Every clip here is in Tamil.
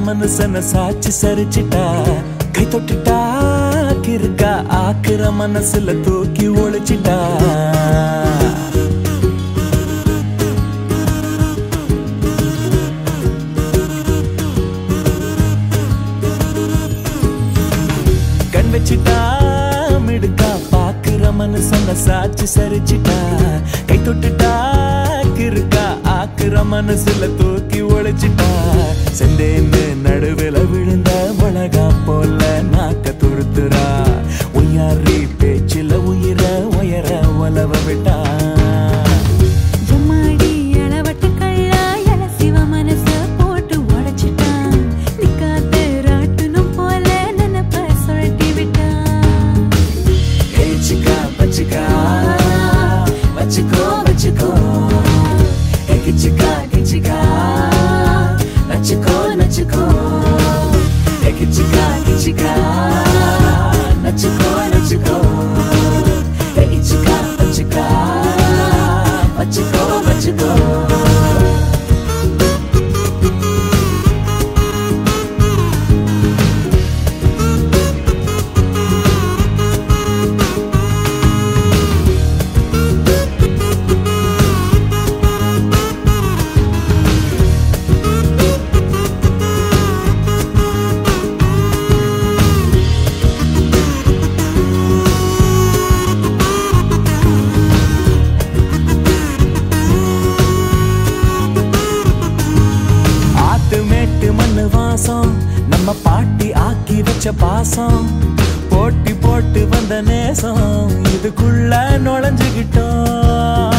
மனுஷன சாட்சி சரிச்சிட்டா கை தொட்டுட்டா கிறுக்கா ஆக்குற மனசுல தூக்கி ஒழிச்சிட்டா கண் வச்சிட்டா மிடுக்கா பாக்குற மனுஷன சாட்சி சரிச்சிட்டா கை தொட்டுட்டா கிறுக்கா ஆக்குற மனசுல தூக்கி ஒழிச்சிட்டா செந்தேன்னு நடுவில் விழுந்த மிளகா போல நாக்க துருத்துறா உய்யாரி பேச்சில உயிர உயர உலவ விட்டா எம்மாடி அளவட்டு கள்ளா எல சிவ மனச போட்டு உடைச்சிட்டான் நிக்காத ராட்டுனும் போல நினைப்ப சுழட்டி விட்டான் Hey chica, பச்சிக்கா வச்சுக்கோ வச்சுக்கோ Hey கிச்சிக்கா கிச்சிக்கா நச்சுக்கோ நச்சுக்கோ Hey கிச்சிக்கா கிச்சிக்கா நச்சுக்கோ நச்சுக்கோ Hey கிச்சிக்கா பச்சிக்கா வச்சுக்கோ வச்சுக்கோ ஆத்து மேட்டு மண்ணு வாசம் நம்ம பாட்டி ஆக்கி வச்ச பாசம் போட்டி போட்டு வந்த நேசம் இதுக்குள்ள நுழைஞ்சுகிட்டோம்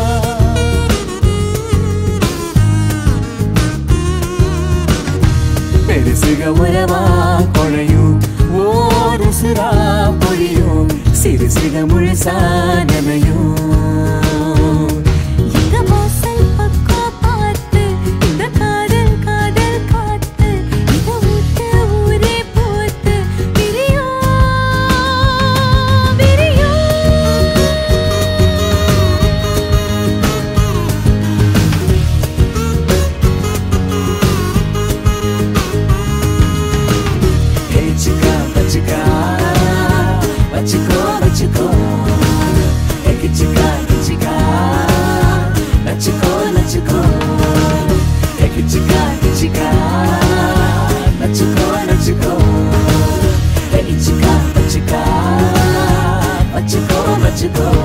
பெருசுக உறவா குழையும் ஓர் உசுரா பொழியும் சிறு சிறு முழுசா நனையும் எங்க வாசல் பக்கம் பார்த்து இந்த காதல் காதல் காத்து இத ஊத்து ஊரே போத்து விரியும் விரியும் Hey chica, பச்சிக்கா வச்சுக்கோ வச்சுக்கோ Hey கிச்சிக்கா கிச்சிக்கா நச்சுக்கோ நச்சுக்கோ Hey கிச்சிக்கா கிச்சிக்கா நச்சுக்கோ நச்சுக்கோ Hey கிச்சிக்கா பச்சிக்கா வச்சுக்கோ வச்சுக்கோ